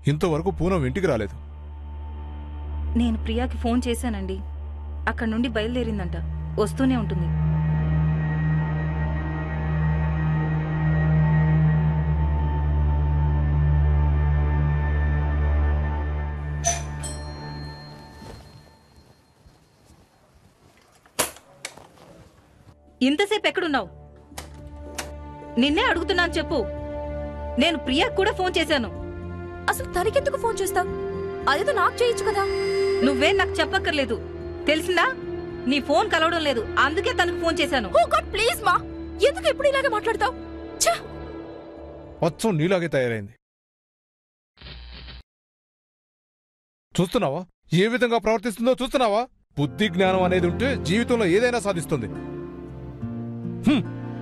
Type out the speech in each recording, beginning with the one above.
ఇంతవరకు పూనం ఇంటికి రాలేదు నేను ప్రియాకి ఫోన్ చేశానండి అక్కడి నుండి బయలుదేరిందంట వస్తూనే ఉంటుంది ఇంతసేపు ఎక్కడున్నావు నిన్నే అడుగుతున్నాను చెప్పు నేను ప్రియాకి కూడా ఫోన్ చేశాను అసలు తనకెందుకు ఫోన్ చేస్తావు అదేదో నాకు చేయొచ్చు కదా నువ్వేం నాకు చెప్పక్కర్లేదు తెలిసిందా నీ ఫోన్ కలవడం లేదు అందుకే తనకు ఫోన్ చేశాను ఓ గాడ్ ప్లీజ్ మా ఎందుకు ఎప్పుడు ఇలాగే మాట్లాడతావు మొత్తం నీలాగే తయారైంది చూస్తున్నావా ఏ విధంగా ప్రవర్తిస్తుందో చూస్తున్నావా బుద్ధి జ్ఞానం అనేది ఉంటే జీవితంలో ఏదైనా సాధిస్తుంది హ్మ్.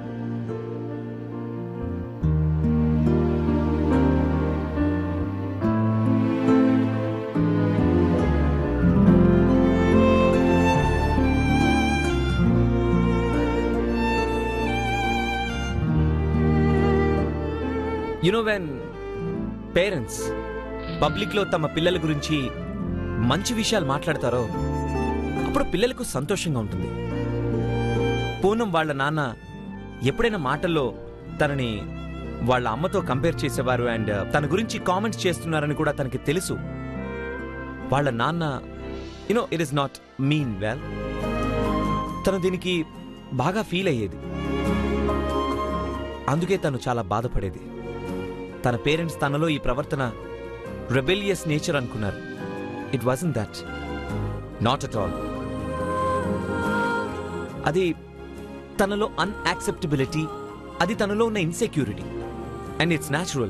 యునో వెన్ పేరెంట్స్ పబ్లిక్లో తమ పిల్లల గురించి మంచి విషయాలు మాట్లాడతారో అప్పుడు పిల్లలకు సంతోషంగా ఉంటుంది పూనం వాళ్ళ నాన్న ఎప్పుడైనా మాటల్లో తనని వాళ్ళ అమ్మతో కంపేర్ చేసేవారు అండ్ తన గురించి కామెంట్స్ చేస్తున్నారని కూడా తనకి తెలుసు వాళ్ళ నాన్న you know it is not mean well తను దీనికి బాగా ఫీల్ అయ్యేది అందుకే తను చాలా బాధపడేది తన పేరెంట్స్ తనలో ఈ ప్రవర్తన రెబెలియస్ నేచర్ అనుకున్నారు it wasn't that not at all అది తనలో అన్యాక్సెప్టబిలిటీ అది తనలో ఉన్న ఇన్సెక్యూరిటీ అండ్ ఇట్స్ న్యాచురల్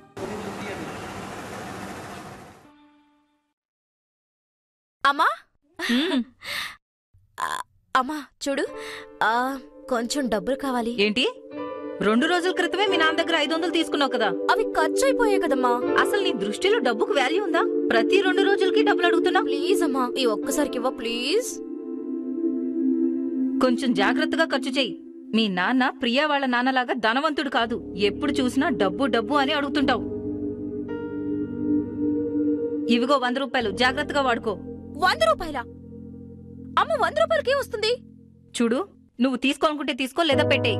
అమ్మా హ్మ్. ఆ, అమ్మా చూడు ఆ, కొంచెం డబ్బులు కావాలి ఏంటి రెండు రోజుల క్రితమే మీ నాన్న దగ్గర ఐదు వందలు తీసుకున్నావు కదా అవి ఖర్చు అయిపోయాయి కదమ్మా అసలు నీ దృష్టిలో డబ్బుకు వాల్యూ ఉందా ప్రతి రెండు రోజులకి డబ్బులు అడుగుతున్నావు ప్లీజ్ అమ్మా ఈ ఒక్కసారికి ఇవ్వ ప్లీజ్ కొంచెం జాగ్రత్తగా ఖర్చు చెయ్యి మీ నాన్న ప్రియా వాళ్ళ నాన్నలాగా ధనవంతుడు కాదు ఎప్పుడు చూసినా డబ్బు డబ్బు అని అడుగుతుంటావు ఇవిగో వంద రూపాయలు జాగ్రత్తగా వాడుకో వంద రూపాయల అమ్మ వంద రూపాయలకే వస్తుంది చూడు నువ్వు తీసుకోవాలనుకుంటే తీసుకో లేదా పెట్టేయి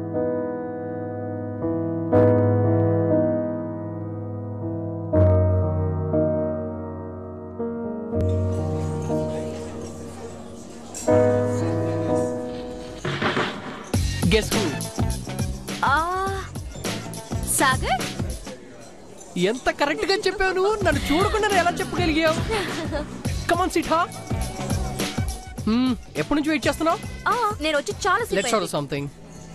గెస్ హూ ఆ సాగర్ ఎంత కరెక్ట్ గా చెప్పావు నువ్వు నన్ను చూడకుండా ఎలా చెప్పగలిగావు కమాన్ సిట్ హా ఎప్పటి నుంచి వెయిట్ చేస్తున్నావు ఆ నేను వచ్చి చాలా సేపు లెట్స్ ఆర్డర్ అయింది. Something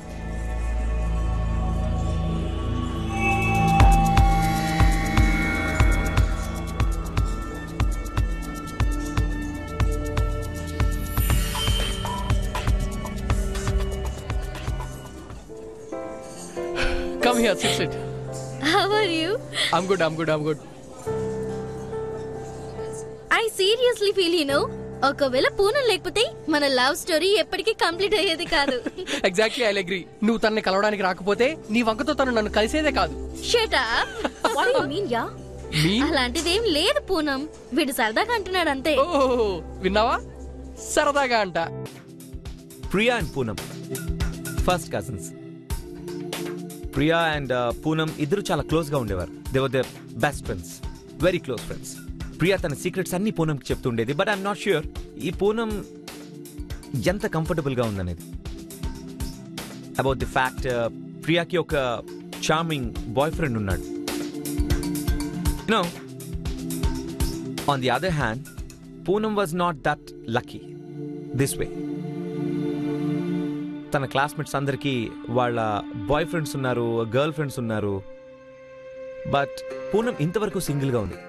Come here, sit, sit. How are you? I'm good, I'm good, I'm good. I seriously feel you know ఒకవేళ పూనం లేకపోతే మన లవ్ స్టోరీ ఎప్పటికీ కంప్లీట్ అయ్యేది కాదు ఎగ్జాక్ట్లీ ఐ అగ్రీ నువ్వు తనని కలవడానికి రాకపోతే నీ వంకతో తను నన్ను కలిసేదే కాదు shut up what you mean yeah మీ అలాంటిదేం లేదు పూనం వీడు సరదాగా అంటున్నాడు అంతే ఓ విన్నావా సరదాగా అంట Priya and Poonam first cousins Priya and Poonam ఇద్దరు చాలా క్లోజ్ గా ఉండేవారు they were the best friends very close friends Priya తన సీక్రెట్స్ అన్ని పూనంకి చెప్తుండేది బట్ ఐఎమ్ నాట్ ష్యూర్ ఈ పూనం ఎంత కంఫర్టబుల్ గా ఉందనేది అబౌట్ ది ఫ్యాక్ట్ ప్రియాకి ఒక చార్మింగ్ బాయ్ ఫ్రెండ్ ఉన్నాడు no on the other hand Poonam was not that lucky this way తన క్లాస్మేట్స్ అందరికీ వాళ్ళ బాయ్ ఫ్రెండ్స్ ఉన్నారు గర్ల్ ఫ్రెండ్స్ ఉన్నారు బట్ పూనం ఇంతవరకు సింగిల్గా ఉంది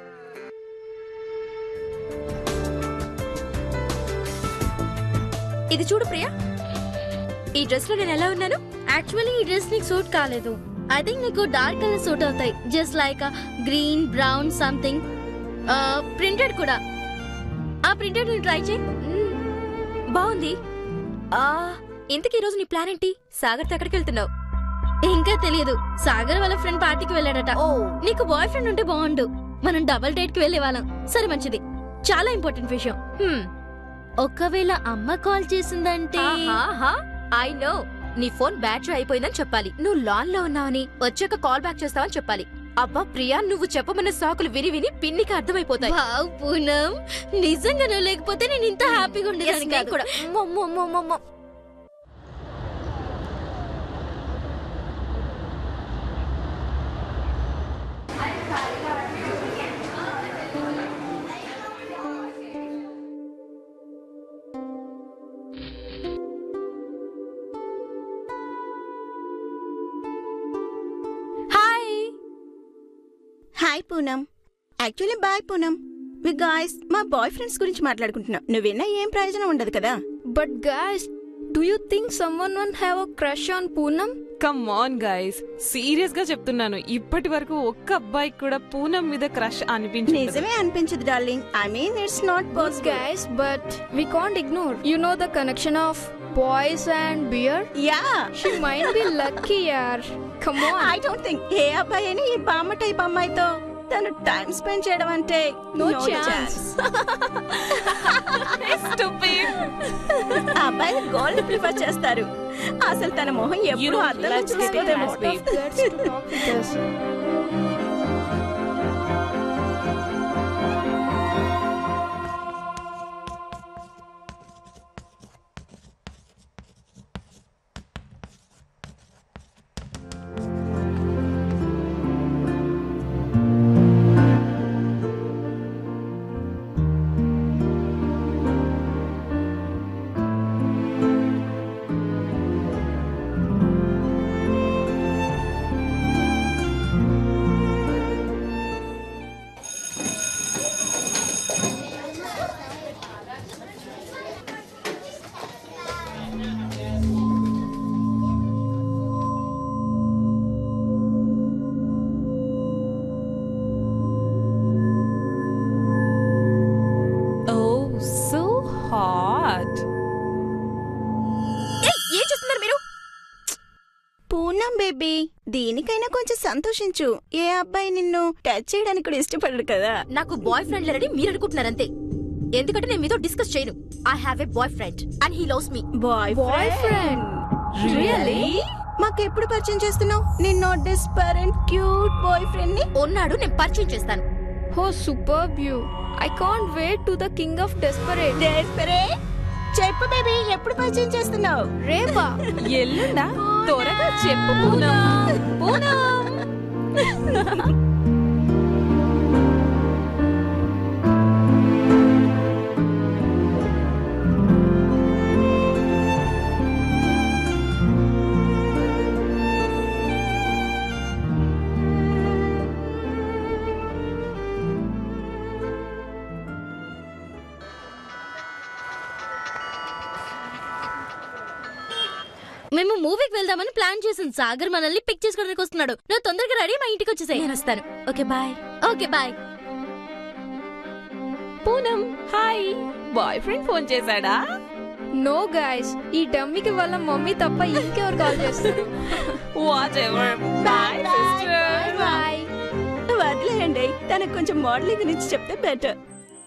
ఇది చూడు ప్రియా ఈ డ్రెస్ లో నేను ఎలా ఉన్నాను యాక్చువల్లీ ఈ డ్రెస్ నీకు సూట్ కాలేదు ఐ థింక్ నీకు డార్క్ కలర్ సూట్ అవుతాయి just like green brown something printed కూడా ఆ ప్రింటెడ్ నేను ట్రై చేయి మ్మ్. బాగుంది ఆ ఇంతకీ ఈ రోజు నీ ప్లాన్ ఏంటి సాగర్ ఎక్కడికి వెళ్తున్నావు ఇంకా తెలియదు సాగర్ వాళ్ళ ఫ్రెండ్ పార్టీకి వెళ్ళాడట నీకు బాయ్ ఫ్రెండ్ ఉంటే బాగుండు మనం డబుల్ డేట్ కి వెళ్ళే వాళ్ళం సరే మంచిది చాలా ఇంపార్టెంట్ విషయం హ్మ్. ఒకవేళ అమ్మ కాల్ చేసిందంటే ఐ నో నీ ఫోన్ బ్యాటరీ అయిపోయిందని చెప్పాలి నువ్వు లాన్ లో ఉన్నావని వచ్చాక కాల్ బ్యాక్ చేస్తావని చెప్పాలి అబ్బా ప్రియా నువ్వు చెప్పమన్న సాకులు విని విని పిన్నికి అర్థమైపోతాయి వావ్ పూనం నిజంగా నువ్వు లేకపోతే నేను ఇంత హ్యాపీగా Yes, ఉండేదాన్ని నేను కాదు కూడా మొ, మొ, మొ, మొ, మొ. Hi hi Poonam actually bye Poonam we guys మా బాయ్ ఫ్రెండ్స్ గురించి మాట్లాడుకుంటున్నాం నువ్విన్నా ఏం ప్రయోజనం ఉండదు కదా But guys, do you think someone will have a crush on Poonam? Come on guys serious గా చెప్తున్నాను ఇప్పటి వరకు ఒక్క అబ్బాయికి కూడా పూనం మీద క్రష్ అనిపించింది నిజమే అనిపించదు darling I mean it's not Both possible guys, but we can't ignore. You know the connection of boys and beer? యా She might be lucky, yaar. Come on. I don't think ఏ అబ్బాయి అని ఈ బామ్మ type అమ్మాయితో తను time spend చేయడం అంటే No chance. అబ్బాయిలు గోల్డ్ ప్రిఫర్ చేస్తారు అసలు తన మొహం ఎప్పుడు know, అర్థం let's get చూసుకోదేమో it, babe. Guts to talk with us. Oh so hot ఏయ్, ఏం చేస్తున్నారు మీరు పూనం బేబీ దీనికైనా కొంచెం సంతోషించు ఏ అబ్బాయి నిన్ను టచ్ చేయడానికి కూడా ఇష్టపడడు కదా నాకు బాయ్ ఫ్రెండ్ లేరని మీరు అనుకుంటున్నారు అంతే ఎందుకంటే నేను మీతో డిస్కస్ చేయను I have a boy friend and he loves me boy Boyfriend. Really మాకు ఎప్పుడు పరిచయం చేస్తున్నావు నిన్నో డిస్పరెంట్ క్యూట్ బాయ్ ఫ్రెండ్ ని ఉన్నాడు నేను పరిచయం చేస్తాను Oh, superb you. I can't wait to the king of desperate. Desperate? చెప్పు బేబీ ఎప్పుడు పరిచయం చేస్తున్నావు Reba. ఎల్లుండా త్వరగా చెప్పు పూనం పూనం మేము మూవీకి వెళ్దామని ప్లాన్ చేసాం సాగర్ మనల్ని పిక్ చేసుకోవడానికి వస్తున్నాడు నువ్వు తొందరగా రెడీ మా ఇంటికి వచ్చేసాయి నేను వస్తాను okay bye okay bye Poonam hi boy friend phone చేశాడా నో గైస్ ఈ డమ్మికి వాళ్ళ మమ్మీ తప్ప ఇంకెవరు కాల్ చేస్తారు whatever bye sister bye వదిలేయండి తనకు కొంచెం మోడలింగ్ గురించి చెప్తే బెటర్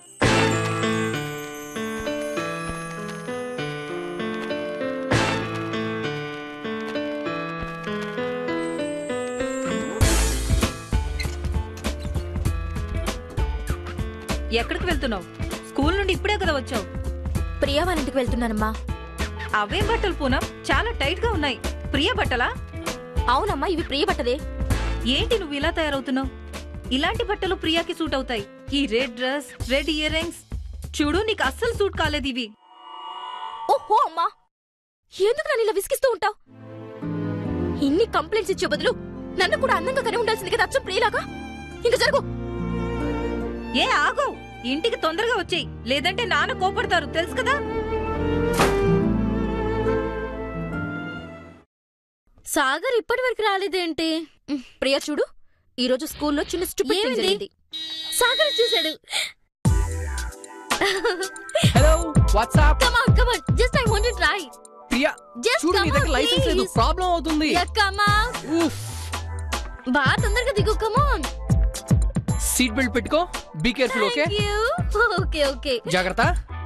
ఎక్కడికి వెళ్తున్నావు స్కూల్ నుండి ఇప్పుడే కదా వచ్చావు ప్రియా వాళ్ళ ఇంటికి వెళ్తున్నానమ్మా అవేం బట్టలు పూనం చాలా టైట్ గా ఉన్నాయి ప్రియ బట్టలా అవునమ్మా ఇవి ప్రియ బట్టలే ఏంటి నువ్వు ఇలా తయారవుతున్నావు ఇలాంటి బట్టలు ప్రియాకి సూట్ అవుతాయి ఈ red dress red earrings చూడు నీకు అస్సలు సూట్ కాలేదు ఇవి ఓహో అమ్మా ఎందుకు నన్ను ఇలా విసిగిస్తూ ఉంటావు ఇన్ని కంప్లైంట్స్ ఇచ్చే బదులు నన్ను కూడా అందంగా కనే ఉండాల్సింది కదా అచ్చం ప్రియలాగా ఇంక జరుగు ఏ ఆగు ఇంటికి తొందరగా వచ్చేయి లేదంటే నాన్న కోపడతారు తెలుసు కదా సాగర్ ఇప్పటి వరకు రాలేదేంటి ప్రియా చూడు ఈ రోజు స్కూల్లో చిన్న స్టూపిడ్ థింగ్ ఏమైంది? జరిగింది సాగర్ వచ్చేసాడు hello what's up come on come on just I want to try Priya just చూడు కమ్ నీ దగ్గర లైసెన్స్ లేదు ప్రాబ్లం అవుతుంది యా కమ్ ఆన్ ఉఫ్ బా తొందరగా దిగు కమ్ ఆన్ సీట్ బెల్ట్ పెట్టుకో be careful okay okay okay జాగ్రత్త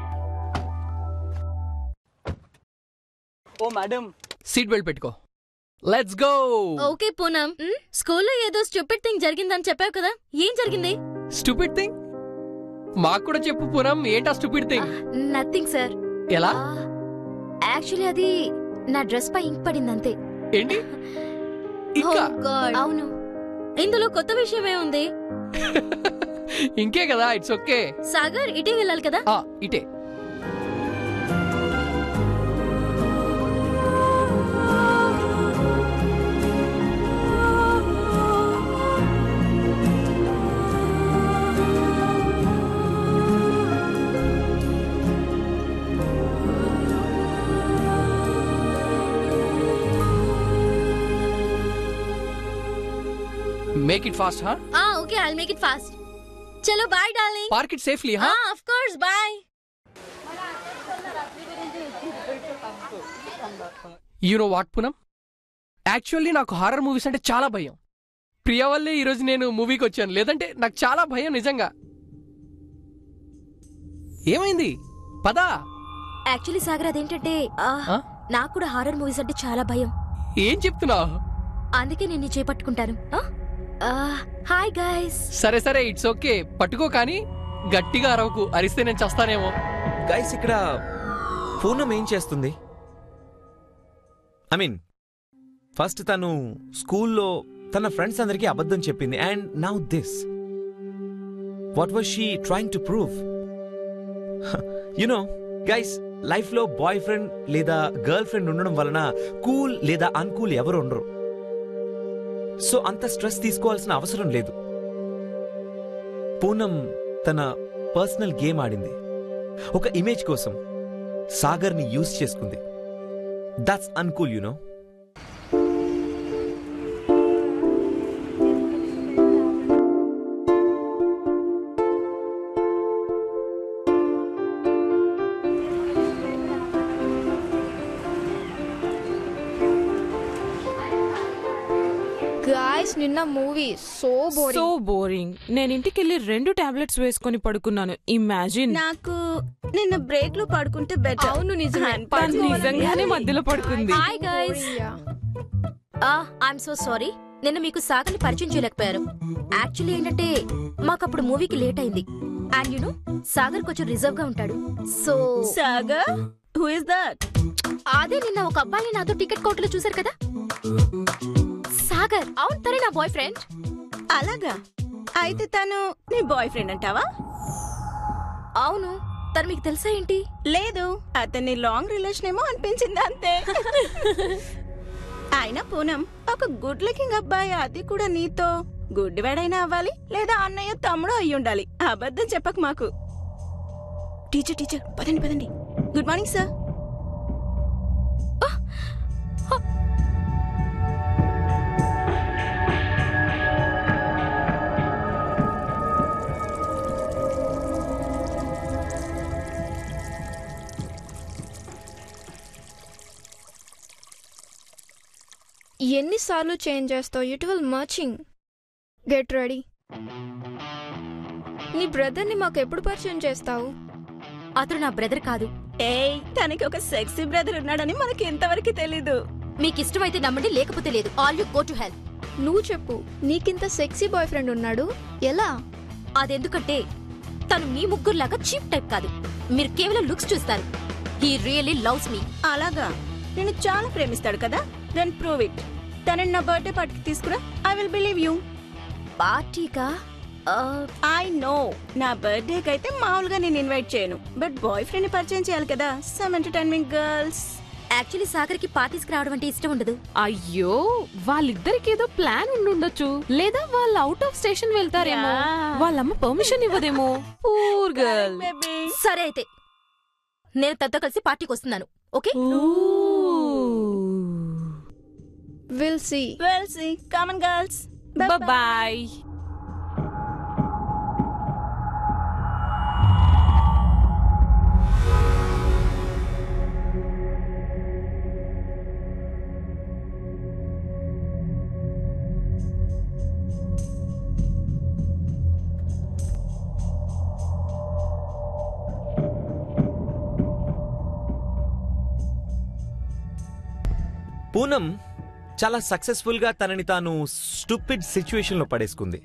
ఓ మేడం సీట్ బెల్ట్ పెట్టుకో లెట్స్ గో ఓకే పూనం స్కూల్లో ఏదో స్టూపిడ్ థింగ్ జరిగిందని చెప్పావు కదా ఏం జరిగింది స్టూపిడ్ థింగ్ మాకు కూడా చెప్పు పూనం ఏంటా స్టూపిడ్ థింగ్ నథింగ్ సార్ ఎలా యాక్చువల్లీ అది నా డ్రెస్ పై ఇంక్ పడింది అంతే ఏంటి ఇంకా అవును ఇందులో కొత్త విషయం ఏముంది ఇంకే కదా ఇట్స్ ఓకే సాగర్ ఇటే వెళ్ళాలి కదా ఇటే మేక్ ఇట్ ఫాస్ట్ హా ఆ okay I'll make it fast చలో bye darling park it safely హా of course bye you know what Poonam actually నాకు హారర్ మూవీస్ అంటే చాలా భయం ప్రియా వల్లే ఈరోజు నేను మూవీకి వచ్చాను లేదంటే నాకు చాలా భయం నిజంగా ఏమైంది పదా యాక్చువల్లీ సాగర్ అదేంటంటే ఆ, ఆ? నాకు కూడా హారర్ మూవీస్ అంటే చాలా భయం ఏం చెప్తున్నావు అందుకే నేను చేపట్టుకుంటాను హాయ్ గైస్ సరే సరే ఇట్స్ ఓకే పట్టుకో కానీ గట్టిగా అరవకు అరిస్తే నేను చస్తానేమో గైస్ ఇక్కడ పూనం ఏం చేస్తుంది ఐ మీన్ ఫస్ట్ తను స్కూల్లో తన ఫ్రెండ్స్ అందరికీ అబద్ధం చెప్పింది and now this what was she trying to prove you know guys లైఫ్లో బాయ్ ఫ్రెండ్ లేదా గర్ల్ ఫ్రెండ్ ఉండడం వలన కూల్ లేదా అన్కూల్ ఎవరు ఉండరు సో అంత స్ట్రెస్ తీసుకోవాల్సిన అవసరం లేదు పూనం తన పర్సనల్ గేమ్ ఆడింది ఒక ఇమేజ్ కోసం సాగర్ని యూజ్ చేసుకుంది దట్స్ అన్కూల్ యునో గాయస్ నిన్న movie so so boring boring నేను ఇంటికి వెళ్ళి రెండు టాబ్లెట్స్ వేసుకొని పడుకున్నాను ఇమాజిన్ నాకు నిన్న బ్రేక్ లో పడుకుంటే బెటర్ అవును నిజమే తను నిజంగానే మధ్యలో పడుకుంది hi guys I'm so sorry నిన్న మీకు సాగర్ని పరిచయం చేయలేకపోయాను యాక్చువల్లీ ఏంటంటే మాకు అప్పుడు మూవీకి లేట్ అయింది అండ్ యు నో సాగర్ కొంచెం రిజర్వ్ గా ఉంటాడు so Sagar who is that అదే నిన్న ఒక అబ్బాయిని నాతో టికెట్ కౌంటర్ చూశారు కదా సాగర్ అవును తనే నా బాయ్ ఫ్రెండ్ అలాగా అయితే తను నీ బాయ్ ఫ్రెండ్ అంటావా అవును తను మీకు తెలుసా ఏంటి లేదు అతన్ని లాంగ్ రిలేషన్ ఏమో అనిపించింది అంతే అయినా పూనం ఒక గుడ్ లుకింగ్ అబ్బాయి అది కూడా నీతో గుడ్డివాడైనా అవ్వాలి లేదా అన్నయ్య తమ్ముడు అయి ఉండాలి అబద్ధం చెప్పకు మాకు టీచర్ టీచర్ పదండి పదండి గుడ్ మార్నింగ్ సార్ ఎన్నిసార్లు చేంజ్ చేస్తావు it will marching get ready నీ బ్రదర్ని మాకు ఎప్పుడు పరిచయం చేస్తావు అతను నా బ్రదర్ కాదు ఏయ్ తనకి ఒక సెక్సీ బ్రదర్ ఉన్నాడని మనకి ఇంతవరకు తెలీదు మీకు ఇష్టమైతే నమ్మండి లేకపోతే లేదు all you go to help నువ్వు చెప్పు నీకింత సెక్సీ బాయ్ ఫ్రెండ్ ఉన్నాడు ఎలా అదెందుకంటే తను మీ ముగ్గురులాగా చీప్ టైప్ కాదు మీరు కేవలం లుక్స్ చూస్తారు హీ రియలీ లవ్స్ మీ అలాగా నేను చాలా ప్రేమిస్తాడు కదా దెన్ ప్రూవ్ ఇట్ తనని నా బర్త్డే పార్టీకి తీసుకురా ఐ విల్ బిలీవ్ యూ పార్టీకా ఐ నో నా బర్త్డేకి అయితే మామూలుగా నేను ఇన్వైట్ చేయను బట్ బాయ్ ఫ్రెండ్ ని పరిచయం చేయాలి కదా సమ్ ఎంటర్టైన్మెంట్ గర్ల్స్ యాక్చువల్లీ సాగర్కి పార్టీస్కి రావడం అంటే ఇష్టం ఉండదు అయ్యో వాళ్ళిద్దరికి ఏదో ప్లాన్ ఉండుండొచ్చు లేదా వాళ్ళు అవుట్ ఆఫ్ స్టేషన్ వెళ్తారేమో Yeah. వాళ్ళమ్మ పర్మిషన్ ఇవ్వదేమో పూర్ గర్ల్ సరే అయితే నేను తనతో కలిసి పార్టీకి వస్తున్నాను okay will see we'll see common girls boy Poonam చాలా సక్సెస్ఫుల్ గా తనని తాను స్టూపిడ్ సిచ్యువేషన్ లో పడేసుకుంది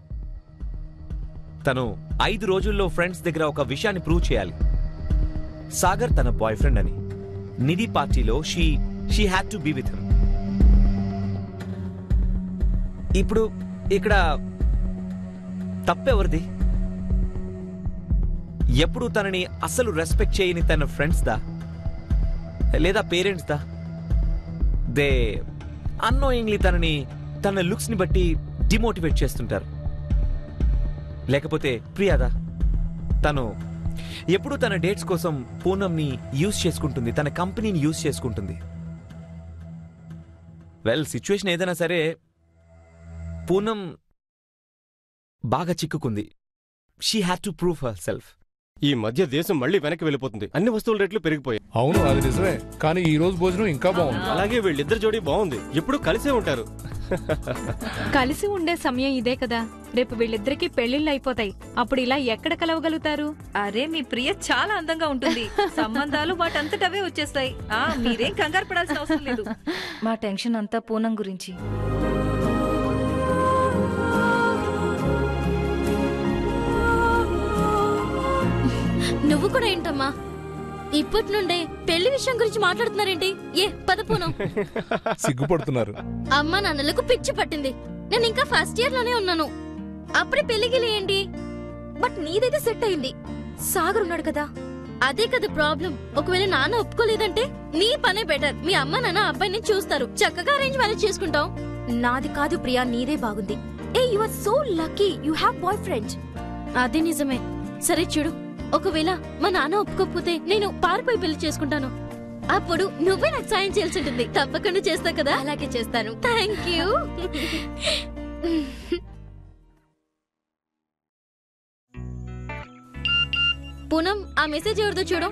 తను ఐదు రోజుల్లో ఫ్రెండ్స్ దగ్గర ఒక విషయాన్ని ప్రూవ్ చేయాలి సాగర్ తన బాయ్ ఫ్రెండ్ అని నిధి పార్టీలో she she had to be with him ఇప్పుడు ఇక్కడ తప్పెవరిది ఎప్పుడు తనని అసలు రెస్పెక్ట్ చేయని తన ఫ్రెండ్స్ దా లేదా పేరెంట్స్ దా దే అన్నోయింగ్లీ తనని తన లుక్స్ ని బట్టి డిమోటివేట్ చేస్తుంటారు లేకపోతే ప్రియాదా తను ఎప్పుడు తన డేట్స్ కోసం పూనంని యూజ్ చేసుకుంటుంది తన కంపెనీని యూజ్ చేసుకుంటుంది వెల్ సిచ్యువేషన్ ఏదైనా సరే పూనం బాగా చిక్కుకుంది she had to prove herself ఈ మధ్య దేశం మళ్ళీ వెనక్కి వెళ్ళిపోతుంది అన్ని వస్తువుల రేట్లు పెరిగిపోయాయి అవును అది నిజమే కానీ ఈ రోజు భోజనం ఇంకా బాగుంది అలాగే వీళ్ళిద్దరు జోడీ బాగుంది ఎప్పుడు కలిసే ఉంటారు కలిసి ఉండే సమయం ఇదే కదా రేపు వీళ్ళిద్దరికి పెళ్లిళ్ళు అయిపోతాయి అప్పుడు ఇలా ఎక్కడ కలవగలుగుతారు అరే మీ ప్రియ చాలా అందంగా ఉంటుంది సంబంధాలు వాటంతటవే వచ్చేస్తాయి ఆ మీరేం కంగారు పడాల్సిన అవసరం లేదు మా టెన్షన్ అంతా పూనం గురించి నువ్వు కూడా ఏంటమ్మా ఇప్పటి నుండే పెళ్లి విషయం గురించి మాట్లాడుతున్నారేంటి ఏ పదపూనం సిగ్గుపడుతున్నారు అమ్మ నాన్నలకు పిచ్చి పట్టింది నేను ఇంకా ఫస్ట్ ఇయర్ లోనే ఉన్నాను అప్పుడే పెళ్లికి ఏంటి బట్ నీదైతే సెట్ అయింది సాగర్ ఉన్నాడు కదా అదే కదా ప్రాబ్లం ఒకవేళ నాన్న ఒప్పుకోలేదంటే నీ పనే బెటర్ మీ అమ్మ నాన్న అబ్బాయిని చూస్తారు చక్కగా అరేంజ్ మ్యారేజ్ చేసుకుంటాం నాది కాదు ప్రియా నీదే బాగుంది hey you are so lucky you have boy friend అది నిజమే సరే చూడు ఒకవేళ మా నాన్న ఒప్పుకోకపోతే నేను పారిపోయి పెళ్లి చేసుకుంటాను అప్పుడు నువ్వే నాకు సాయం చేయాల్సి ఉంటుంది తప్పకుండా చేస్తా కదా అలాగే చేస్తాను థ్యాంక్ యూ పూనం ఆ మెసేజ్ ఎవరిదో చూడు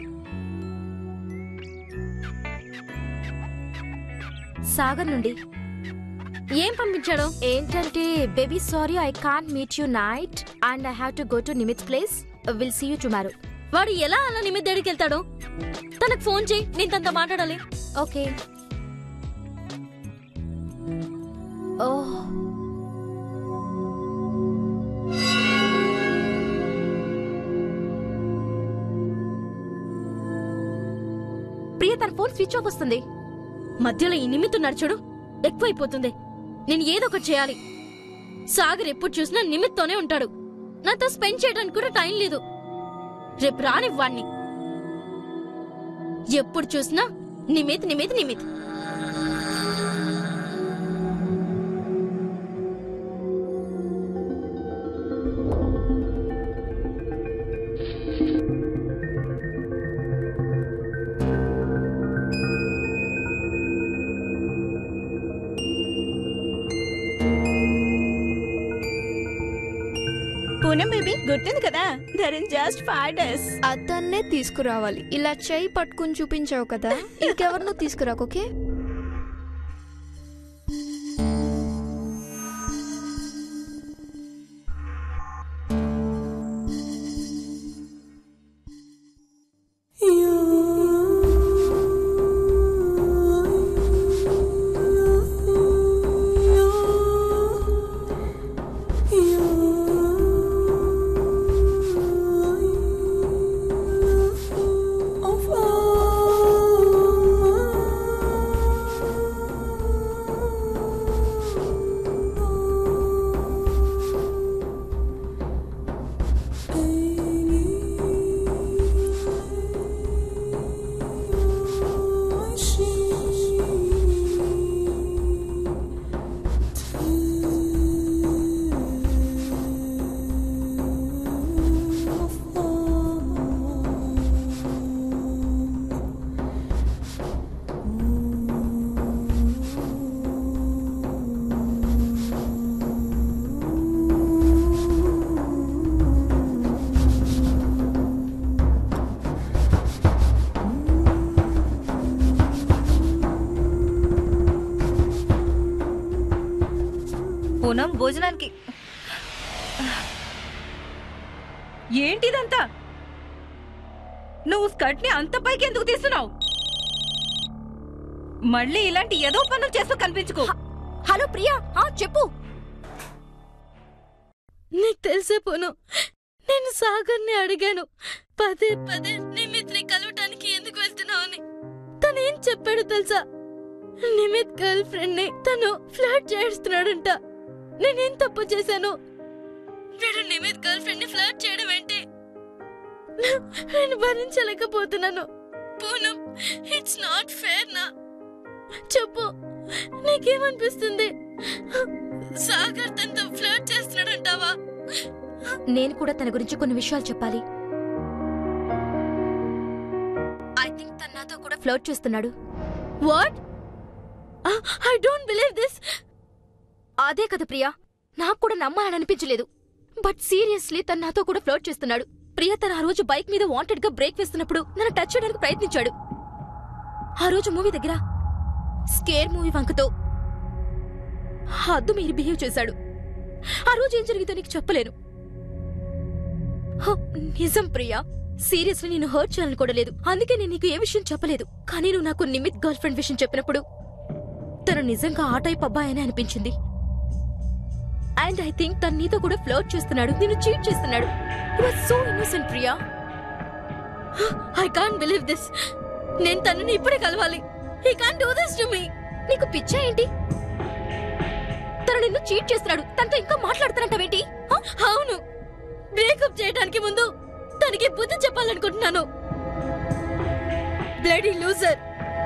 సాగర్ నుండి ఏం పంపించాడు ఏంటంటే baby sorry I can't meet you night and I have to go to Nimit place will see you tomorrow వాడు ఎలా అలా నిమిత్ దగ్గరికి వెళ్తాడు తనకు ఫోన్ చేయి నేను తనతో మాట్లాడాలి ఓకే ఓహ్ ప్రియ తన ఫోన్ స్విచ్ ఆఫ్ వస్తుంది మధ్యలో ఈ నిమిత్ ఉన్నాడు చూడు ఎక్కువైపోతుంది నేను ఏదో ఒకటి చేయాలి సాగర్ ఎప్పుడు చూసినా నిమిత్తోనే ఉంటాడు నాతో స్పెండ్ చేయడానికి కూడా టైం లేదు రేపు రాని వాణ్ణి ఎప్పుడు చూసినా నిమిత్ నిమిత్ నిమిత్ పూనం బేబీ గుర్తుంది కదా దర్ ఇన్ జస్ట్ ఫైవ్ డేస్ అతన్నే తీసుకురావాలి ఇలా చేయి పట్టుకుని చూపించావు కదా ఇంకెవరినో తీసుకురాకు ఓకే పూనం భోజనానికి ఏంటిదంతా నువ్వు స్కర్ట్ ని అంత పైకి ఎందుకు తీస్తున్నావు మళ్ళీ ఇలాంటి ఏదో పనులు చేస్తూ కనిపించుకో హలో ప్రియా ఆ చెప్పు నీకు తెలిసే పోను నేను సాగర్ని అడిగాను పదే పదే నిమిత్ని కలవటానికి ఎందుకు వెళ్తున్నావు అని తను ఏం చెప్పాడు తెలుసా నిమిత్ గర్ల్ ఫ్రెండ్ ని తను ఫ్లర్ట్ చేస్తున్నాడంట నేనేం తప్పు చేశాను వీడు నిమిత్ గర్ల్ ఫ్రెండ్ ని ఫ్లర్ట్ చేయడం ఏంటి నేను భరించలేకపోతున్నాను పూనం ఇట్స్ నాట్ ఫేర్ నా చెప్పు నీకేమనిపిస్తుంది సాగర్ తనతో ఫ్లర్ట్ చేస్తున్నాడంటావా నేను కూడా తన గురించి కొన్ని విషయాలు చెప్పాలి ఐ థింక్ తన నాతో కూడా ఫ్లర్ట్ చేస్తున్నాడు what I don't believe this అదే కదా ప్రియా నాకు కూడా నమ్మాలని అనిపించలేదు బట్ సీరియస్లీ తను నాతో కూడా ఫ్లర్ట్ చేస్తున్నాడు ప్రియా తన ఆ రోజు బైక్ మీద వాంటెడ్ గా బ్రేక్ వేస్తున్నప్పుడు నన్ను టచ్ చేయడానికి ప్రయత్నించాడు ఆ రోజు మూవీ దగ్గర స్కేర్ మూవీ వంకతో హద్దు మీరు బిహేవ్ చేశాడు ఆ రోజు ఏం జరిగిందో నీకు చెప్పలేను హ, నిజం ప్రియా సీరియస్లీ నేను హర్ట్ చేయాలని కూడా లేదు అందుకే నేను నీకు ఏ విషయం చెప్పలేదు కానీ నువ్వు నాకు నిమిత్ గర్ల్ ఫ్రెండ్ విషయం చెప్పినప్పుడు తను నిజంగా ఆ టైప్ అబ్బాయి అని అనిపించింది అండ్ ఐ థింక్ తను నీతో కూడా ఫ్లర్ట్ చేస్తున్నాడు నేను చీట్ చేస్తున్నాడు you are so innocent Priya I can't believe this నేను తనని ఇప్పుడే కలవాలి he can't do this to me నీకు పిచ్చా ఏంటి తను నిన్ను చీట్ చేస్తున్నాడు తనతో ఇంకా మాట్లాడుతానంటావేంటి హ? అవును బ్రేకప్ చేయడానికి ముందు తనకి బుద్ధి చెప్పాలనుకుంటున్నాను బ్లడీ లూజర్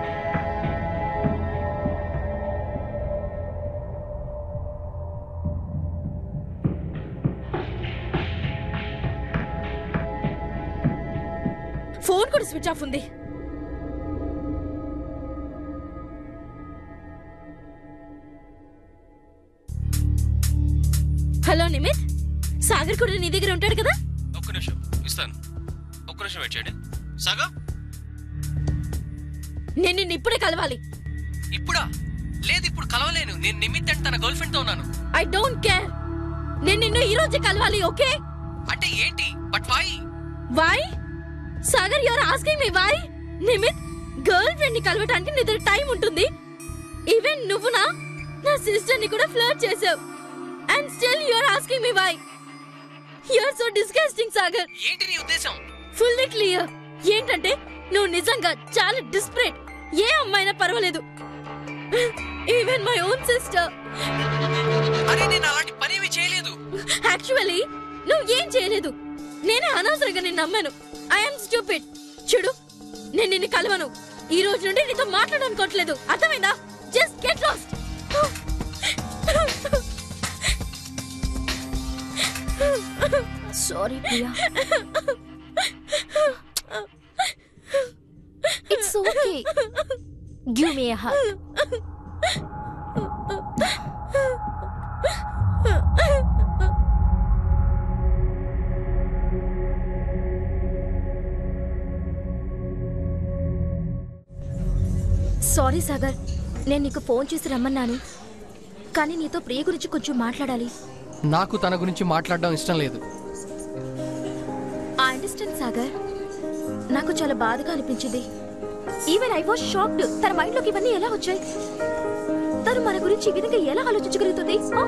ఫోన్ కూడా స్విచ్ ఆఫ్ ఉంది హలో నిమిత్ సాగర్ కూడా నీ దగ్గర ఉంటాడు కదా ఒక్క నిమిషం ఇస్తాను ఒక్క నిమిషం వెయిట్ చేయండి సాగా నేను నిన్ను ఇప్పుడే కలవాలి ఇప్పుడా లేదు ఇప్పుడు కలవలేను నేను నిమిత్ అండ్ తన గర్ల్ ఫ్రెండ్ తో ఉన్నాను ఐ డోంట్ కేర్ నేను నిన్ను ఈ రోజే కలవాలి ఓకే అంటే ఏంటి but why why Sagar your asking me why Nimit girl friend ని కలవటానికి నీ దగ్గర టైం ఉంటుంది ఈవెన్ నువ్వునా నా సిస్టర్ ని కూడా ఫ్లర్ట్ చేసావు and still your asking me why your so disgusting Sagar ఏంటి నీ ఉద్దేశం ఫుల్లీ క్లియర్ ఏంటంటే నువ్వు నిజంగా చాలా డిస్పరేట్ ఏ అమ్మాయినా పర్వాలేదు ఈవెన్ మై ఓన్ సిస్టర్ అరే నేను అలాంటి పనేమి చేయలేదు యాక్చువల్లీ నువ్వు ఏం చేయలేదు నేనే అనవసరంగా నిన్ను నమ్మాను ఐఎమ్ స్టూపిడ్ చూడు నేను నిన్ను కలవను ఈ రోజు నుండి నీతో మాట్లాడాలనుకోవట్లేదు అర్థమైందా just get lost sorry Priya it's okay give me a hug sorry Sagar నేను నీకు ఫోన్ చేసి రమ్మన్నాను కానీ నీతో ప్రియ గురించి కొంచెం మాట్లాడాలి నాకు తన గురించి మాట్లాడడం ఇష్టం లేదు ఐ అండర్స్టాండ్ సాగర్ నాకు చాలా బాధగా అనిపించింది ఈవెన్ ఐ వాస్ షాక్డ్ తన మైండ్ లోకి ఇవన్నీ ఎలా వచ్చాయి తను మన గురించి ఈ విధంగా ఎలా ఆలోచించగలుగుతుంది ఆ?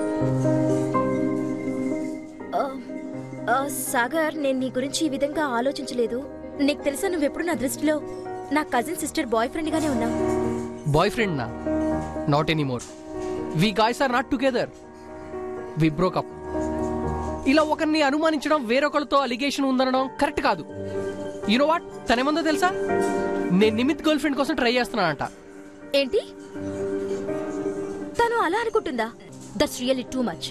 ఆ, ఆ, సాగర్ నేను నీ గురించి ఈ విధంగా ఆలోచించలేదు నీకు తెలుసా నువ్వెప్పుడు నా దృష్టిలో నా కజిన్ సిస్టర్ బాయ్ ఫ్రెండ్ గానే ఉన్నావు బాయ్ ఫ్రెండ్ నా not any more we guys are not together we broke up ఇలా ఒకరిని అనుమానించడం వేరొకరితో అలిగేషన్ ఉందనడం కరెక్ట్ కాదు యూనో వాట్ తనేమందో తెలుసా నేను నిమిత్ గర్ల్ ఫ్రెండ్ కోసం ట్రై చేస్తున్నానంట ఏంటి తను అలా అనుకుంటుందా that's really too much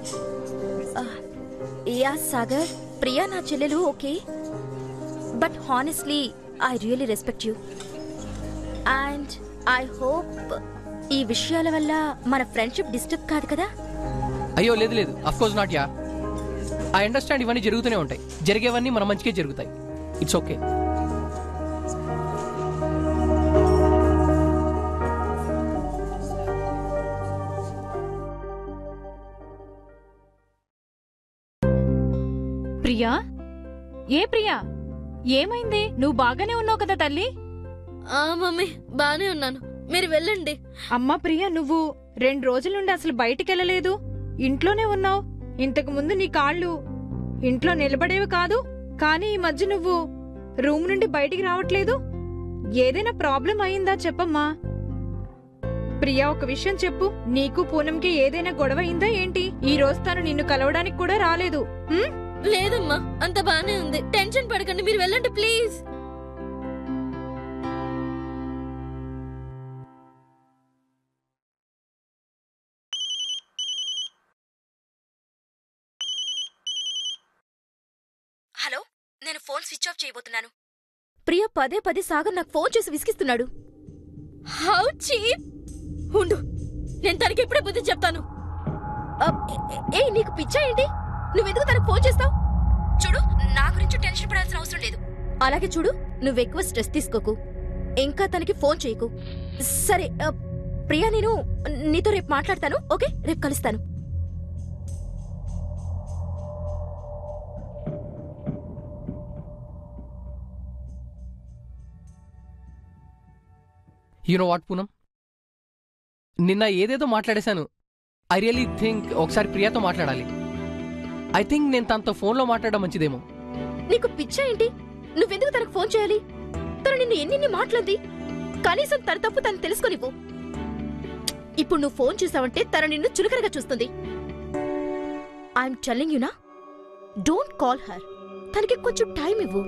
yeah Sagar Priya నా చెల్లెలు okay but honestly I really respect you and I hope ఈ విషయాల వల్ల మన ఫ్రెండ్షిప్ డిస్టర్బ్ కాదు కదా అయ్యో లేదు లేదు of course not yeah I understand ఇవన్నీ జరుగుతూనే ఉంటాయి జరిగేవన్నీ మన మంచికే జరుగుతాయి ఇట్స్ ఓకే ప్రియా ఏ ప్రియా ఏమైంది నువ్వు బాగానే ఉన్నావు కదా తల్లి ఆ మమ్మీ బానే ఉన్నాను మీరు వెళ్ళండి అమ్మా ప్రియా నువ్వు రెండు రోజుల నుండి అసలు బయటికి వెళ్ళలేదు ఇంట్లోనే ఉన్నావు ఇంతకు ముందు నీ కాళ్ళు ఇంట్లో నిలబడేవి కాదు కానీ ఈ మధ్య నువ్వు రూమ్ నుండి బయటికి రావట్లేదు ఏదైనా ప్రాబ్లం అయిందా చెప్పమ్మా ప్రియా ఒక విషయం చెప్పు నీకు పూనంకి ఏదైనా గొడవ అయిందా ఏంటి ఈ రోజు తను నిన్ను కలవడానికి కూడా రాలేదు హ్మ్? లేదమ్మా అంత బానే ఉంది టెన్షన్ పడకండి మీరు వెళ్ళండి ప్లీజ్ హలో నేను ఫోన్ స్విచ్ ఆఫ్ చేయబోతున్నాను ప్రియ పదే పదే సాగర్ నాకు ఫోన్ చేసి విసిగిస్తున్నాడు హౌ చీప్ ఉండు నేను తనకి ఇప్పుడే బుద్ధి చెప్తాను ఏ నీకు పిచ్చా ఏంటి నువ్వెందుకు తనకు ఫోన్ చేస్తావు చూడు నా గురించి టెన్షన్ పడాల్సిన అవసరం లేదు అలాగే చూడు నువ్వు ఎక్కువ స్ట్రెస్ తీసుకోకు ఇంకా తనకి ఫోన్ చేయకు సరే ఆ, ప్రియా నేను నీతో రేపు మాట్లాడతాను ఓకే రేపు కలుస్తాను యూనో వాట్ పూనం నిన్న ఏదేదో మాట్లాడేశాను ఐ రియలీ థింక్ ఒకసారి ప్రియాతో మాట్లాడాలి ఐ థింక్ నేను తనతో ఫోన్లో మాట్లాడడం మంచిదేమో నీకు పిచ్చా ఏంటి నువ్వెందుకు తనకు ఫోన్ చేయాలి తను నిన్ను ఎన్ని మాట్లాడింది కనీసం తన తప్పు తను తెలుసుకొనివ్వు ఇప్పుడు నువ్వు ఫోన్ చేసావంటే తను నిన్ను చులకనగా చూస్తుంది ఐఎమ్ టెల్లింగ్ యునా డోంట్ కాల్ హర్ తనకి కొంచెం టైం ఇవ్వు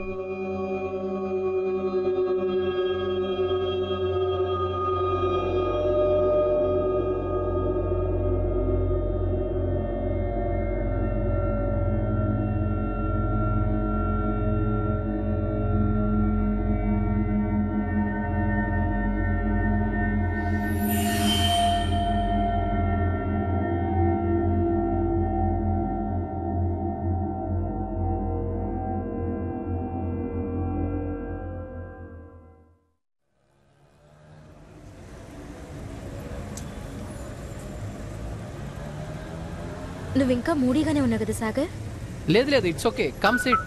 నువ్వింకా మూడీగానే ఉన్నావు కదా సాగర్ లేదు లేదు ఇట్స్ ఓకే కమ్ సిట్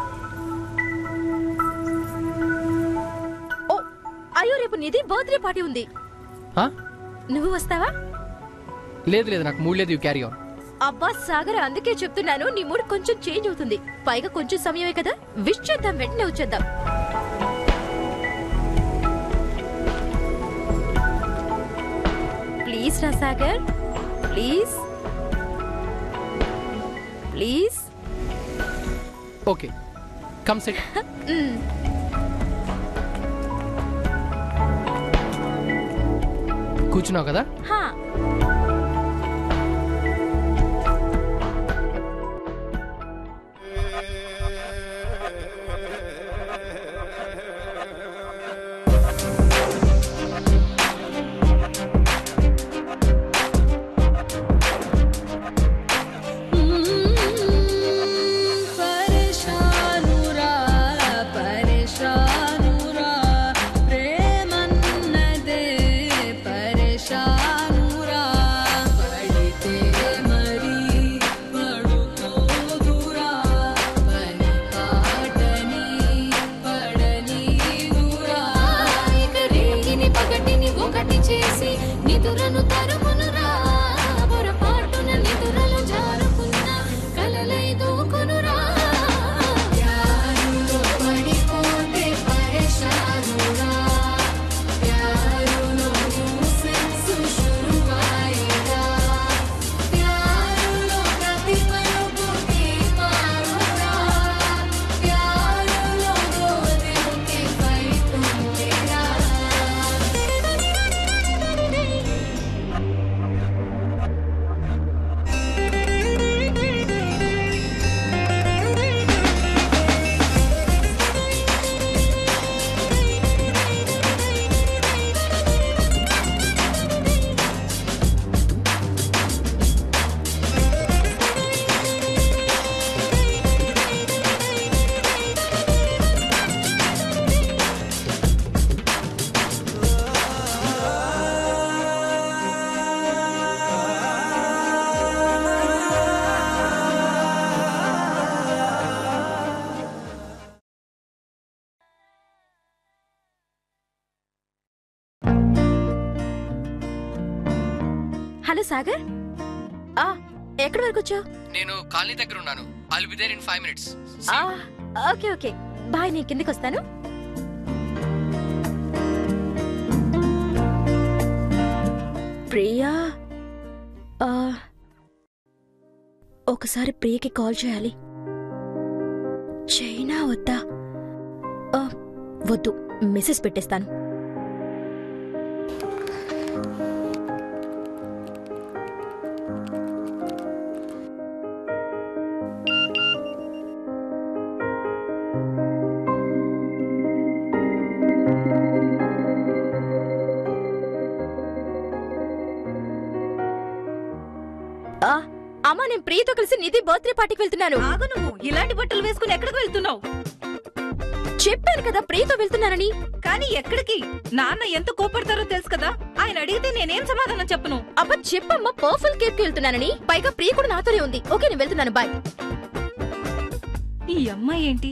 ఓ అయ్యో రేపు నిధి బర్త్డే పార్టీ ఉంది నువ్వు వస్తావా లేదు లేదు నాకు మూడు లేదు యూ క్యారీ ఆన్ అబ్బా సాగర్ అందుకే చెప్తున్నాను నీ మూడ్ కొంచెం చేంజ్ అవుతుంది పైగా కొంచెం సమయమే కదా విష్ చేద్దాం వెంటనే వచ్చేద్దాం ప్లీజ్ రా Sagar please please okay come sit కూర్చున్నావు కదా హా పరేషానురా పరేషానురా ప్రేమన్నదే పరేషానురా హలో సాగర్ ఆ ఎక్కడి వరకు వచ్చావు నేను కాలనీ దగ్గర ఉన్నాను I'll be there in five minutes okay okay bye నేను కిందకి వస్తాను ప్రియా ఆ, ఒకసారి ప్రియకి కాల్ చేయాలి చైనా వద్దా ఆ, వద్దు మెసేజ్ పెట్టేస్తాను ఆ, అమ్మా నేను ప్రియతో కలిసి నిధి బర్త్డే పార్టీకి వెళ్తున్నాను ఆగు నువ్వు ఇలాంటి బట్టలు వేసుకుని ఎక్కడికి వెళ్తున్నావు చెప్పాను కదా ప్రియతో వెళ్తున్నానని కానీ ఎక్కడికి నాన్న ఎంత కోపడతారో తెలుసు కదా ఆయన అడిగితే నేనేం సమాధానం చెప్పను అబ్బా చెప్పమ్మా పర్ఫుల్ కేక్ కి వెళ్తున్నానని పైగా ప్రియ కూడా నాతోనే ఉంది ఓకే నేను వెళ్తున్నాను బాయ్ ఈ అమ్మాయి ఏంటి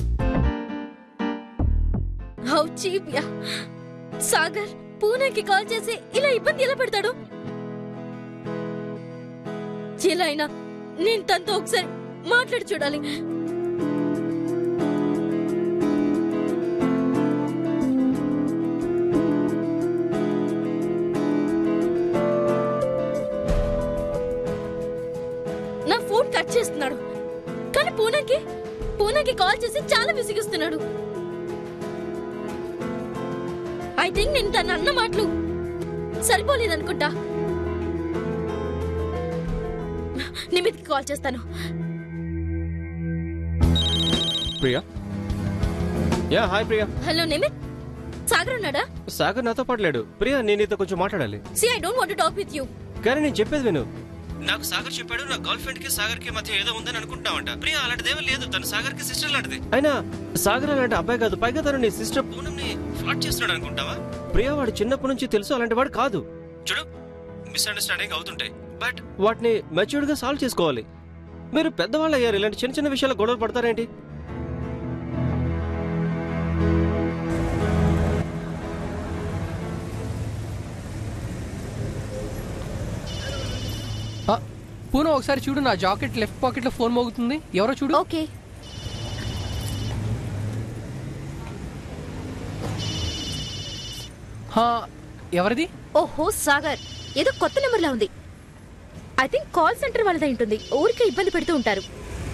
హౌ చీప్ యా సాగర్ పూనాకి కాల్ చేసి ఇలా ఇబ్బంది ఎలా పెడతాడు ఎలా అయినా నేను తనతో ఒకసారి మాట్లాడి చూడాలి నా ఫోన్ కట్ చేస్తున్నాడు కానీ పూనాకి పూనాకి కాల్ చేసి చాలా విసిగిస్తున్నాడు ఐ థింక్ నేను తన అన్న మాటలు సరిపోలేదనుకుంటా నిమిత్కి కాల్ చేస్తాను Priya yeah hi Priya hello Nimit Sagar ఉన్నాడా సాగర్ నాతో పాటు లేడు ప్రియా నేను నీతో కొంచెం మాట్లాడాలి see I don't want to talk with you కానీ నేను చెప్పేది విను నాకు సాగర్ చెప్పాడు నా గర్ల్ ఫ్రెండ్ కి సాగర్ కి మధ్య ఏదో ఉందని అనుకుంటావంట ప్రియా అలాంటిదేమీ లేదు తన సాగర్ కి సిస్టర్ లాంటిది అయినా సాగర్ అలాంటి అబ్బాయి కాదు పైగా తను నీ సిస్టర్ పూనం ని ఫ్లాట్ చేస్తున్నాడు అనుకుంటావా ప్రియా వాడు చిన్నప్పటి నుంచి తెలుసు అలాంటి వాడు కాదు చూడు మిస్అండర్స్టాండింగ్ అవుతుంటాయి బట్ వాటిని మెచ్యూర్డ్ గా సాల్వ్ చేసుకోవాలి మీరు పెద్దవాళ్ళు అయ్యారు ఇలాంటి చిన్న చిన్న విషయాలు గొడవలు పడతారేంటి పూన ఒకసారి చూడు నా జాకెట్ లెఫ్ట్ పాకెట్ లో ఫోన్ మోగుతుంది ఎవరో చూడు ఓకే హా, ఎవరిది ఓహో సాగర్ ఏదో కొత్త నెంబర్ లా ఉంది ఐ థింక్ కాల్ సెంటర్ వాళ్ళదై ఉంటుంది ఊరికే ఇబ్బంది పెడుతూ ఉంటారు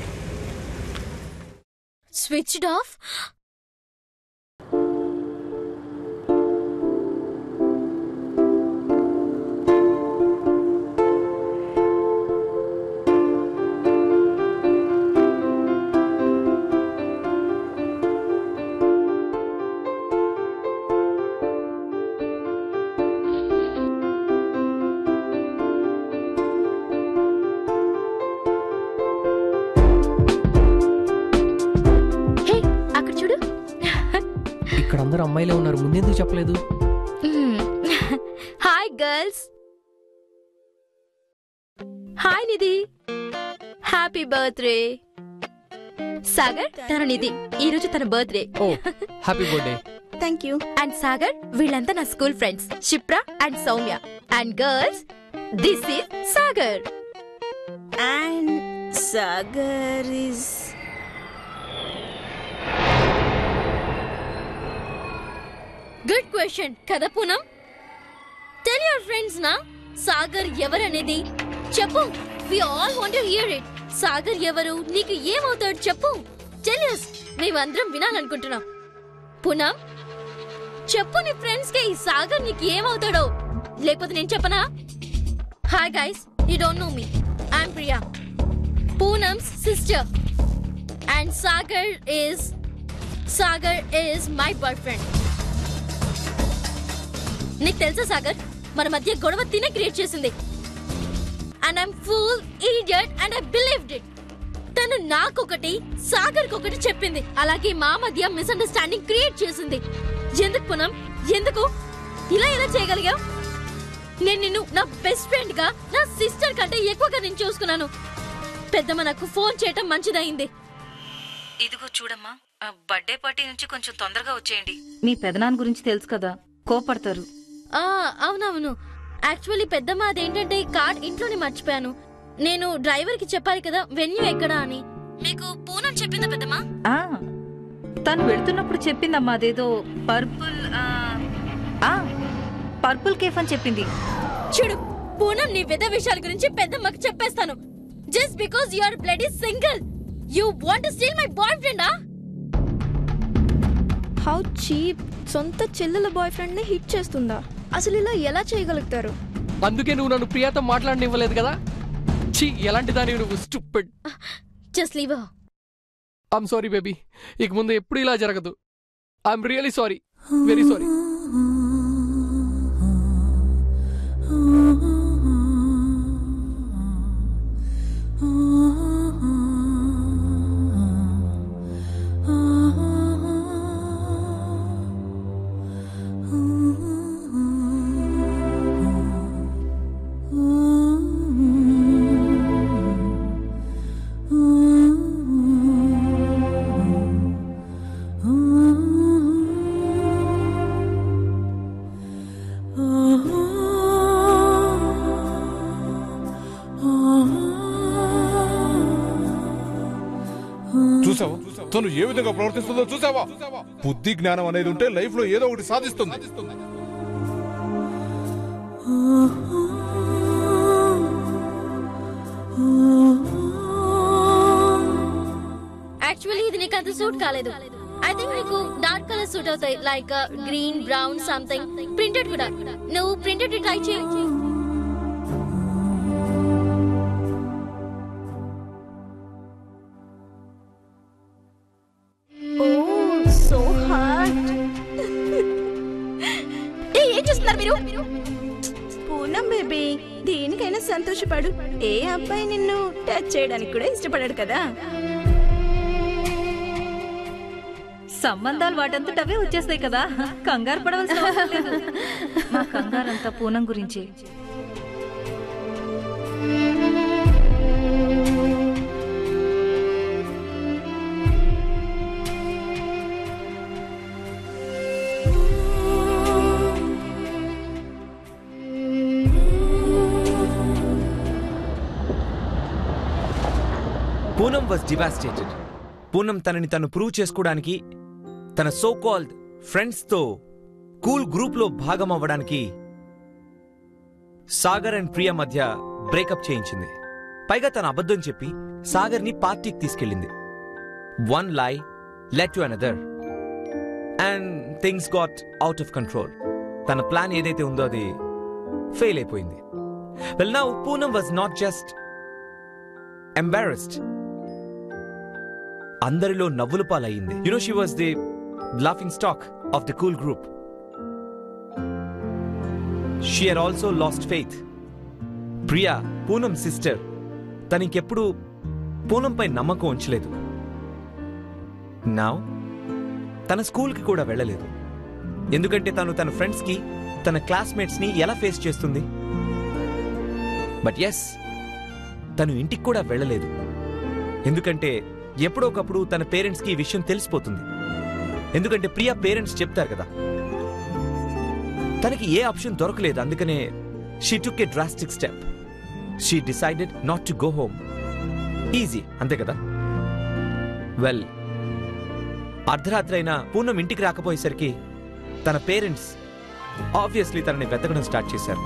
స్విచ్డ్ ఆఫ్ హే అక్కడ చూడు ఇక్కడ అందరు అమ్మాయిలే ఉన్నారు ముందెందుకు చెప్పలేదు hi girls hi Nidhi happy birthday Sagar తన నిధి ఈ రోజు తన birthday oh happy birthday thank you and Sagar వీళ్ళంతా నా school friends Shipra and Soumya and girls this is Sagar and Sagar is good question కదా పూనం టెల్ యువర్ ఫ్రెండ్స్ నా సాగర్ ఎవరనేది చెప్పు we all want to hear it Sagar ఎవరు నీకు ఏమవుతాడు చెప్పు టెల్ us మేమందరం వినాలనుకుంటున్నాం పూనం చెప్పు నీ ఫ్రెండ్స్ కి ఈ సాగర్ నీకు ఏమవుతాడో లేకపోతే నేను చెప్పనా hi guys you don't know me I'm Priya Poonam's sister and Sagar is Sagar is my boyfriend నీకు తెలుసా సాగర్ మన మధ్య గొడవ తినే క్రియేట్ చేసింది and I'm full idiot and I believed it తను నాకొకటి సాగర్ ఒకటి చెప్పింది అలాగే మా మధ్య మిస్అండర్స్టాండింగ్ క్రియేట్ చేసింది ఎందుకు పునం ఎందుకు ఇలా ఎలా చేయగలిగావు నేను నిన్ను నా బెస్ట్ ఫ్రెండ్ గా నా సిస్టర్ కంటే ఎక్కువగా నేను చూసుకున్నాను పెద్దమ్మ నాకు ఫోన్ చేయటం మంచిదైంది ఇదిగో చూడమ్మా ఆ బర్త్డే పార్టీ నుంచి కొంచెం తొందరగా వచ్చేయండి మీ పెదనాన్న గురించి తెలుసు కదా కోపడతారు ఆ అవునవును యాక్చువల్లీ పెద్దమ్మ అదేంటంటే కార్డ్ ఇంట్లోనే మర్చిపోయాను నేను డ్రైవర్ కి చెప్పాలి కదా వెన్యూ ఎక్కడా అని మీకు పూనం చెప్పిందా పెద్దమ్మా ఆ, తను వెళ్తున్నప్పుడు చెప్పిందమ్మా అదేదో పర్పుల్ ఆ, ఆ, పర్పుల్ కేఫ్ అని చెప్పింది చూడు పూనం నీ విధ విషయాల గురించి పెద్దమ్మకి చెప్పేస్తాను just because you are blood is single you want steal my బాయ్ ఫ్రెండా హౌ చీప్ సొంత చెల్లెల బాయ్ ఫ్రెండ్ ని హిట్ చేస్తుందా అసలు ఇలా ఎలా చేయగలుగుతారు అందుకే నువ్వు నన్ను ప్రియాతో మాట్లాడనివ్వలేదు కదా ఛీ ఎలాంటి దాని నువ్వు stupid just leave I'm sorry baby ఇక ముందు ఎప్పుడు ఇలా జరగదు I'm really sorry very sorry చూసావా తను ఏ విధంగా ప్రవర్తిస్తుందో చూసావా బుద్ధి జ్ఞానం అనేది ఉంటే లైఫ్ లో ఏదో ఒకటి సాధిస్తుంది యాక్చువల్లీ ఇది నీకు అంత సూట్ కాలేదు ఐ థింక్ నీకు డార్క్ కలర్ సూట్ అవుతాయి like green brown something printed కూడా నువ్వు ప్రింటెడ్ ట్రై చేయి ఓ సో హాట్ ఏం చేస్తున్నారు మీరు పూనం బేబీ దేనికైనా సంతోషపడు ఏ అబ్బాయి నిన్ను టచ్ చేయడానికి కూడా ఇష్టపడాడు కదా సంబంధాలు వాటంతట అవే వచ్చేస్తాయి కదా కంగారు పడవలసిన అవసరం లేదు మా కంగారంతా పూనం గురించి పూనం వాజ్ డివాస్టేటెడ్ పూనం తనని తను ప్రూవ్ చేసుకోవడానికి తన సో కాల్డ్ ఫ్రెండ్స్తో కూల్ గ్రూప్లో భాగం అవ్వడానికి సాగర్ అండ్ ప్రియ మధ్య బ్రేకప్ చేయించింది పైగా తన అబద్ధం చెప్పి సాగర్ని పార్టీకి తీసుకెళ్ళింది one lie led to another and things got out of control తన ప్లాన్ ఏదైతే ఉందో అది ఫెయిల్ అయిపోయింది well now Poonam was not just embarrassed అందరిలో నవ్వుల పాలయ్యింది you know she was the laughing stock of the cool group she are also lost faith Priya Poonam sister తనకెప్పుడు పూనంపై నమ్మకం ఉంచలేదు నా తన స్కూల్కి కూడా వెళ్ళలేదు ఎందుకంటే తను తన ఫ్రెండ్స్కి తన క్లాస్మేట్స్ని ఎలా ఫేస్ చేస్తుంది బట్ ఎస్ తను ఇంటికి కూడా వెళ్ళలేదు ఎందుకంటే ఎప్పుడోకప్పుడు తన పేరెంట్స్కి ఈ విషయం తెలిసిపోతుంది ఎందుకంటే ప్రియా పేరెంట్స్ చెప్తారు కదా తనకి ఏ ఆప్షన్ దొరకలేదు అందుకనే she took a drastic step she decided not to go home easy అంతే కదా వెల్ అర్ధరాత్రి అయినా పూర్ణం ఇంటికి రాకపోయేసరికి తన పేరెంట్స్ ఆబ్వియస్లీ తనని వెతకడం స్టార్ట్ చేశారు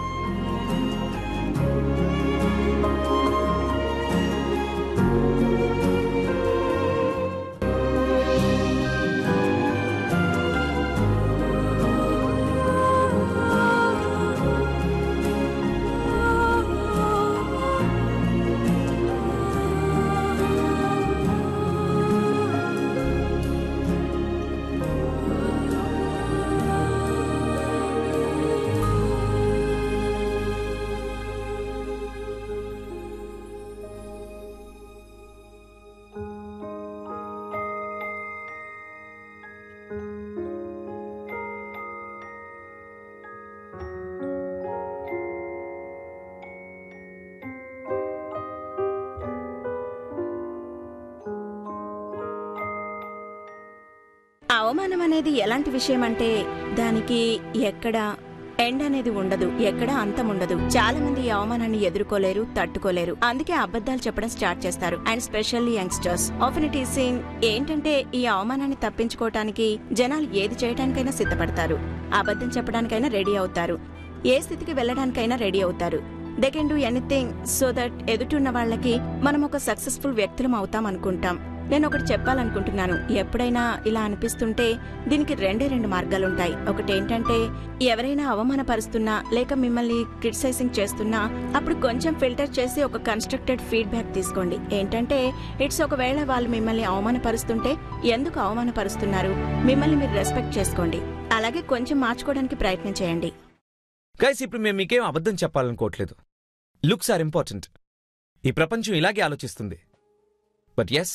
అవమానం అనేది ఎలాంటి విషయం అంటే దానికి ఎక్కడ ఎండ్ అనేది ఉండదు ఎక్కడా అంతం ఉండదు చాలా మంది ఈ అవమానాన్ని ఎదుర్కోలేరు తట్టుకోలేరు అందుకే అబద్ధాలు చెప్పడం స్టార్ట్ చేస్తారు and specially youngsters often it is seen ఏంటంటే ఈ అవమానాన్ని తప్పించుకోవటానికి జనాలు ఏది చేయడానికైనా సిద్ధపడతారు అబద్ధం చెప్పడానికైనా రెడీ అవుతారు ఏ స్థితికి వెళ్ళడానికైనా రెడీ అవుతారు they can do anything so that ఎదుటిన్న వాళ్ళకి మనం ఒక సక్సెస్ఫుల్ వ్యక్తులం అవుతాం అనుకుంటాం నేను ఒకటి చెప్పాలనుకుంటున్నాను ఎప్పుడైనా ఇలా అనిపిస్తుంటే దీనికి రెండే రెండు మార్గాలుంటాయి ఒకటి ఏంటంటే ఎవరైనా అవమానపరుస్తున్నా లేక మిమ్మల్ని క్రిటిసైజింగ్ చేస్తున్నా అప్పుడు కొంచెం ఫిల్టర్ చేసి ఒక కన్స్ట్రక్టెడ్ ఫీడ్బ్యాక్ తీసుకోండి ఏంటంటే ఇట్స్ ఒకవేళ వాళ్ళు మిమ్మల్ని అవమానపరుస్తుంటే ఎందుకు అవమానపరుస్తున్నారు మిమ్మల్ని మీరు రెస్పెక్ట్ చేసుకోండి అలాగే కొంచెం మార్చుకోవడానికి ప్రయత్నం చేయండి గైస్ ఇప్పుడు మేము మీకేం అబద్ధం చెప్పాలనుకోవట్లేదు లుక్స్ ఆర్ ఇంపార్టెంట్ ఈ ప్రపంచం ఇలాగే ఆలోచిస్తుంది బట్ ఎస్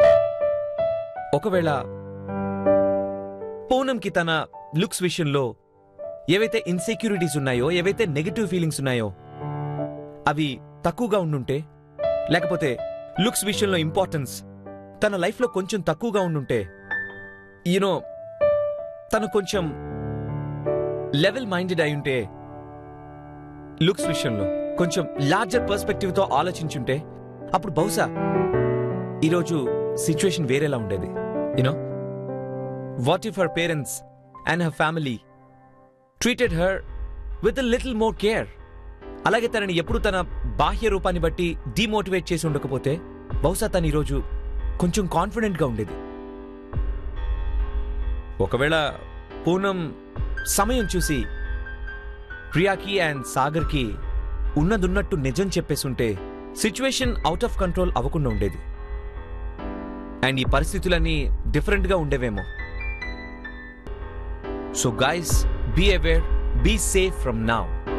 ఒకవేళ పూనంకి తన లుక్స్ విషయంలో ఏవైతే ఇన్సెక్యూరిటీస్ ఉన్నాయో ఏవైతే నెగటివ్ ఫీలింగ్స్ ఉన్నాయో అవి తక్కువగా ఉండుంటే లేకపోతే లుక్స్ విషయంలో ఇంపార్టెన్స్ తన లైఫ్లో కొంచెం తక్కువగా ఉండుంటే యూనో తను కొంచెం లెవెల్ మైండెడ్ అయి ఉంటే లుక్స్ విషయంలో కొంచెం లార్జర్ పర్స్పెక్టివ్తో ఆలోచించుంటే అప్పుడు బహుశా ఈరోజు సిచ్యువేషన్ వేరేలా ఉండేది you know what if her parents and her family treated her with little more care అలాగే తనని ఎప్పుడు తన బాహ్య రూపాన్ని బట్టి డిమోటివేట్ చేసి ఉండకపోతే బహుశా తను ఈరోజు కొంచెం కాన్ఫిడెంట్గా ఉండేది ఒకవేళ పూనం సమయం చూసి ప్రియాకి అండ్ సాగర్కి ఉన్నదున్నట్టు నిజం చెప్పేసుంటే సిచ్యువేషన్ అవుట్ ఆఫ్ కంట్రోల్ అవ్వకుండా ఉండేది అండ్ ఈ పరిస్థితులన్నీ డిఫరెంట్గా ఉండేవేమో so guys be aware be safe from now